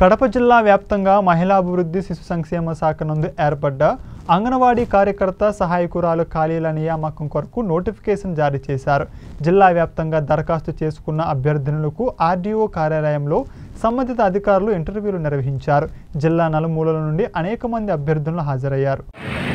కడప జిల్లా వ్యాప్తంగా మహిళా అభివృద్ధి శిశు సంక్షేమ శాఖ నందు ఏర్పడ్డ అంగన్వాడీ కార్యకర్త సహాయకురాలు ఖాళీల నియామకం కొరకు నోటిఫికేషన్ జారీ చేశారు జిల్లా వ్యాప్తంగా దరఖాస్తు చేసుకున్న అభ్యర్థినులకు ఆర్డీఓ కార్యాలయంలో సంబంధిత అధికారులు ఇంటర్వ్యూలు నిర్వహించారు జిల్లా నలుమూలల నుండి అనేక మంది అభ్యర్థులు హాజరయ్యారు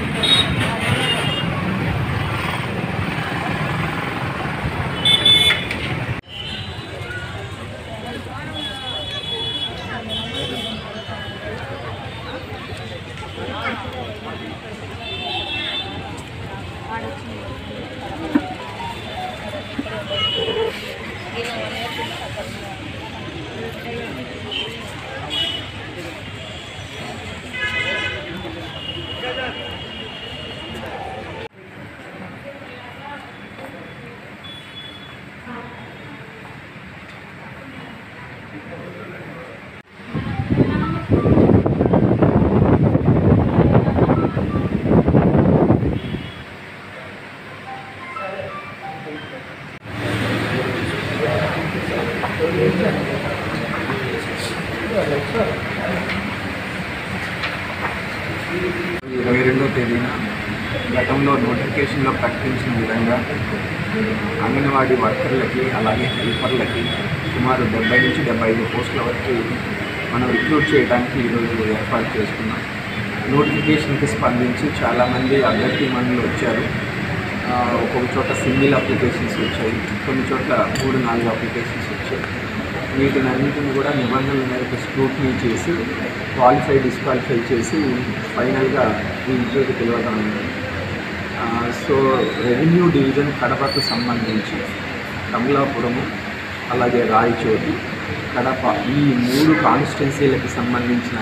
ఇరవై రెండో తేదీన గతంలో నోటిఫికేషన్లో ప్రకటించిన విధంగా అంగన్వాడీ వర్కర్లకి అలాగే హెల్పర్లకి సుమారు డెబ్బై నుంచి డెబ్బై ఐదు పోస్టుల వరకు మనం రిక్రూట్ చేయడానికి ఈరోజు ఏర్పాటు చేసుకున్నాం నోటిఫికేషన్కి స్పందించి చాలామంది అభ్యర్థి మనులు వచ్చారు ఆ, ఒక్కొక్క చోట సింగిల్ అప్లికేషన్స్ వచ్చాయి కొన్ని చోట్ల మూడు నాలుగు అప్లికేషన్స్ వచ్చాయి వీటిని అన్నింటిని కూడా నిబంధనల మేరకు స్క్రూట్నీ చేసి క్వాలిఫై డిస్క్వాలిఫై చేసి ఫైనల్గా ఈ ఇంటర్వ్యూకి పిలవడం అయింది. ఆ, సో రెవెన్యూ డివిజన్ కడపకు సంబంధించి కమలాపురము అలాగే రాయచోటి కడప ఈ మూడు కాన్స్టిట్యున్సీలకు సంబంధించిన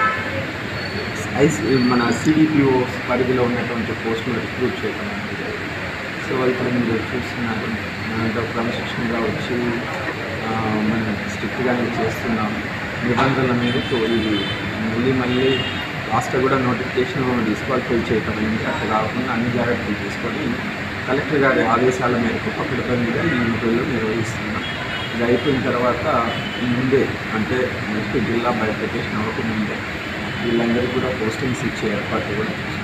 ఐస్ మన సిడిపిఓ పరిధిలో ఉన్నటువంటి పోస్టులు రిక్రూట్ చేయడం అనేది. సో ఇక్కడ మీరు చూస్తున్నారు దాంట్లో క్రమశిక్షణగా వచ్చి ఆ, మనం స్ట్రిక్ట్గానే చేస్తున్నాం నిబంధనల మేరకు ఇది మళ్ళీ మళ్ళీ లాస్ట్ కూడా నోటిఫికేషన్ డిస్క్వాలిఫై చేయటం అయింది అట్లా కాకుండా అన్ని జాగ్రత్తలు తీసుకొని కలెక్టర్ గారి ఆదేశాల మేరకు పకడ్బందీగా ఈ ఇంటర్వ్యూలు నిర్వహిస్తున్నాం ఇది అయిపోయిన తర్వాత ముందే అంటే నెక్స్ట్ జిల్లా బైఫికేషన్ అవ్వక ముందే వీళ్ళందరికీ కూడా పోస్టింగ్స్ ఇచ్చే ఏర్పాటు కూడా చేస్తున్నాం.